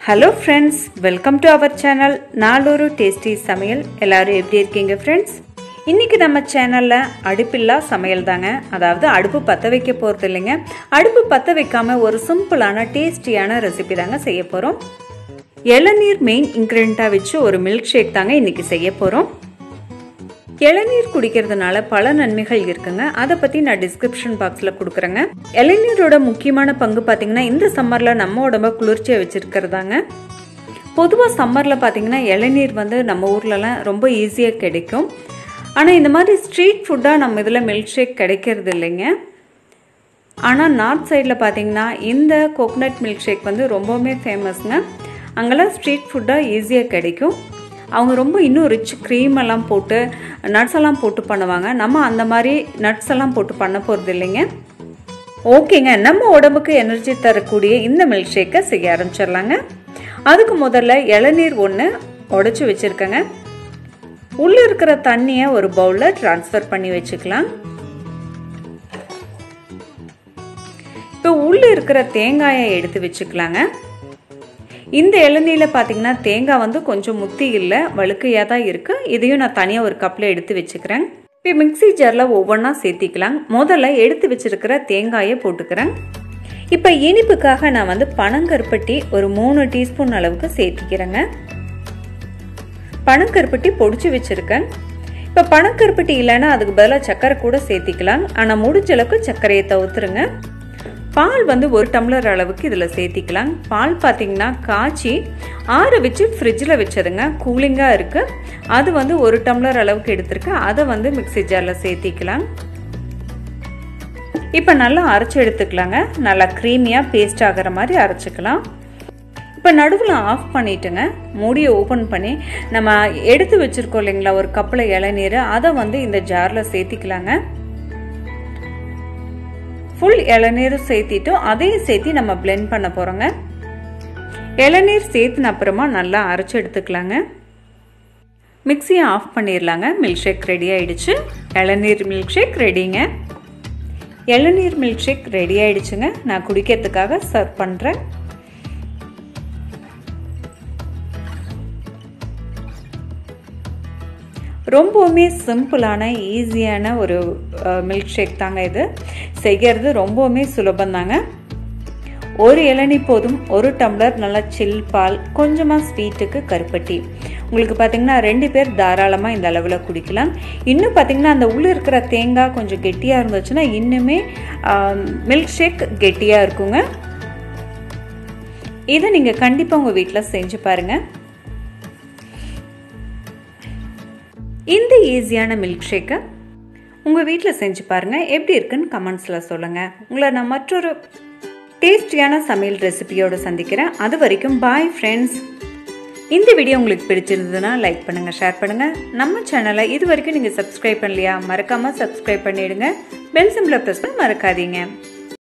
hello friends welcome to our channel நாளொரு tasty சமையல் எல்லாரும் எப்படி இருக்கீங்க ஃப்ரெண்ட்ஸ் இன்றைக்கி நம்ம சேனலில் அடுப்பில்லா சமையல் தாங்க அதாவது அடுப்பு பற்ற வைக்க போகிறது இல்லைங்க அடுப்பு பற்ற வைக்காமல் ஒரு சிம்பிளான டேஸ்டியான ரெசிபி தாங்க செய்ய போகிறோம் இளநீர் மெயின் இன்க்ரீடியண்ட்டாக வச்சு ஒரு மில்க் ஷேக் தாங்க இன்றைக்கி செய்ய போகிறோம் இளநீர் குடிக்கிறதுனால பல நன்மைகள் இருக்குங்க அதை பற்றி நான் டிஸ்கிரிப்ஷன் பாக்ஸில் கொடுக்குறேங்க இளநீரோட முக்கியமான பங்கு பார்த்தீங்கன்னா இந்த சம்மரில் நம்ம உடம்ப குளிர்ச்சியை வச்சுருக்கிறதாங்க பொதுவாக சம்மரில் பார்த்தீங்கன்னா இளநீர் வந்து நம்ம ஊர்லலாம் ரொம்ப ஈஸியாக கிடைக்கும் ஆனால் இந்த மாதிரி ஸ்ட்ரீட் ஃபுட்டாக நம்ம இதில் மில்க் ஷேக் கிடைக்கிறது இல்லைங்க ஆனால் நார்த் சைடில் பார்த்தீங்கன்னா இந்த கோகனட் மில்க் ஷேக் வந்து ரொம்பவுமே ஃபேமஸ்ங்க அங்கெல்லாம் ஸ்ட்ரீட் ஃபுட்டாக ஈஸியாக கிடைக்கும் அவங்க ரொம்ப இன்னும் ரிச் க்ரீம் எல்லாம் போட்டு நட்ஸ் எல்லாம் போட்டு பண்ணுவாங்க நம்ம அந்த மாதிரி நட்ஸ் எல்லாம் போட்டு பண்ண போகிறது இல்லைங்க ஓகேங்க நம்ம உடம்புக்கு எனர்ஜி தரக்கூடிய இந்த மில்க் ஷேக்கை செய்ய ஆரம்பிச்சிடலாங்க அதுக்கு முதல்ல இளநீர் ஒன்று உடச்சி வச்சுருக்கேங்க உள்ளே இருக்கிற தண்ணியை ஒரு பவுலில் ட்ரான்ஸ்ஃபர் பண்ணி வச்சுக்கலாம் இப்போ உள்ளே இருக்கிற தேங்காயை எடுத்து வச்சுக்கலாங்க இந்த இளநீரில் பார்த்தீங்கன்னா தேங்காய் வந்து கொஞ்சம் முத்தி இல்லை வழுக்கையாக தான் இருக்குது இதையும் நான் தனியாக ஒரு கப்பில் எடுத்து வச்சுக்கிறேன் இப்போ மிக்சி ஜாரில் ஒவ்வொன்றா சேர்த்திக்கலாம் முதல்ல எடுத்து வச்சுருக்கிற தேங்காயை போட்டுக்கிறேன் இப்போ இனிப்புக்காக நான் வந்து பனங்கருப்பட்டி ஒரு மூணு டீஸ்பூன் அளவுக்கு சேர்த்திக்கிறேங்க பனங்கருப்பட்டி பொடிச்சு வச்சுருக்கேன் இப்போ பனக்கருப்பட்டி இல்லைன்னா அதுக்கு பதிலாக சர்க்கரை கூட சேர்த்திக்கலாம் ஆனால் முடிஞ்ச அளவுக்கு சர்க்கரையை தவிர்த்துருங்க பால் வந்து ஒரு டம்ளர் அளவுக்கு இதில் சேர்த்திக்கலாம் பால் பார்த்தீங்கன்னா காய்ச்சி ஆற வச்சு ஃப்ரிட்ஜில் வச்சதுங்க கூலிங்காக இருக்குது அது வந்து ஒரு டம்ளர் அளவுக்கு எடுத்திருக்கேன் அதை வந்து மிக்சி ஜாரில் சேர்த்திக்கலாம் இப்போ நல்லா அரைச்சி எடுத்துக்கலாங்க நல்லா க்ரீமியாக பேஸ்ட் ஆகிற மாதிரி அரைச்சிக்கலாம் இப்போ நடுவில் ஆஃப் பண்ணிட்டுங்க மூடியை ஓப்பன் பண்ணி நம்ம எடுத்து வச்சுருக்கோம் இல்லைங்களா ஒரு கப்பில் இளநீர் அதை வந்து இந்த ஜாரில் சேர்த்திக்கலாங்க ஃபுல் இளநீரும் சேர்த்திட்டு அதையும் சேர்த்து நம்ம பிளெண்ட் பண்ண போகிறோங்க இளநீர் சேர்த்துன அப்புறமா நல்லா அரைச்சி எடுத்துக்கலாங்க மிக்சியை ஆஃப் பண்ணிடலாங்க மில்க் ஷேக் ரெடி ஆயிடுச்சு இளநீர் மில்க் ஷேக் ரெடிங்க இளநீர் மில்க் ஷேக் ரெடி ஆயிடுச்சுங்க நான் குடிக்கிறதுக்காக சர்வ் பண்ணுறேன் ரொம்பவுமே சிம்பிளான ஈஸியான ஒரு மில்க் ஷேக் தாங்க இது செய்கிறது ரொம்பவுமே சுலபந்தாங்க ஒரு இளநி போதும் ஒரு டம்ளர் நல்லா சில் பால் கொஞ்சமாக ஸ்வீட்டுக்கு கருப்பட்டி உங்களுக்கு பார்த்தீங்கன்னா ரெண்டு பேர் தாராளமாக இந்த அளவில் குடிக்கலாம் இன்னும் பார்த்தீங்கன்னா அந்த உள்ளே இருக்கிற தேங்காய் கொஞ்சம் கெட்டியாக இருந்துச்சுன்னா இன்னுமே மில்க் ஷேக் கெட்டியாக இருக்குங்க இதை நீங்கள் கண்டிப்பாக உங்கள் வீட்டில் செஞ்சு பாருங்கள் இந்த ஈஸியான மில்க் ஷேக்கை உங்கள் வீட்டில் செஞ்சு பாருங்கள் எப்படி இருக்குன்னு கமெண்ட்ஸில் சொல்லுங்கள் உங்களை நான் மற்றொரு டேஸ்டியான சமையல் ரெசிபியோடு சந்திக்கிறேன் அது வரைக்கும் பாய் ஃப்ரெண்ட்ஸ் இந்த வீடியோ உங்களுக்கு பிடிச்சிருந்ததுன்னா லைக் பண்ணுங்கள் ஷேர் பண்ணுங்கள் நம்ம சேனலை இது வரைக்கும் நீங்கள் சப்ஸ்கிரைப் பண்ணலையா மறக்காமல் சப்ஸ்கிரைப் பண்ணிவிடுங்க பெல் சிம்பிளை ப்ரெஸ் பண்ண மறக்காதீங்க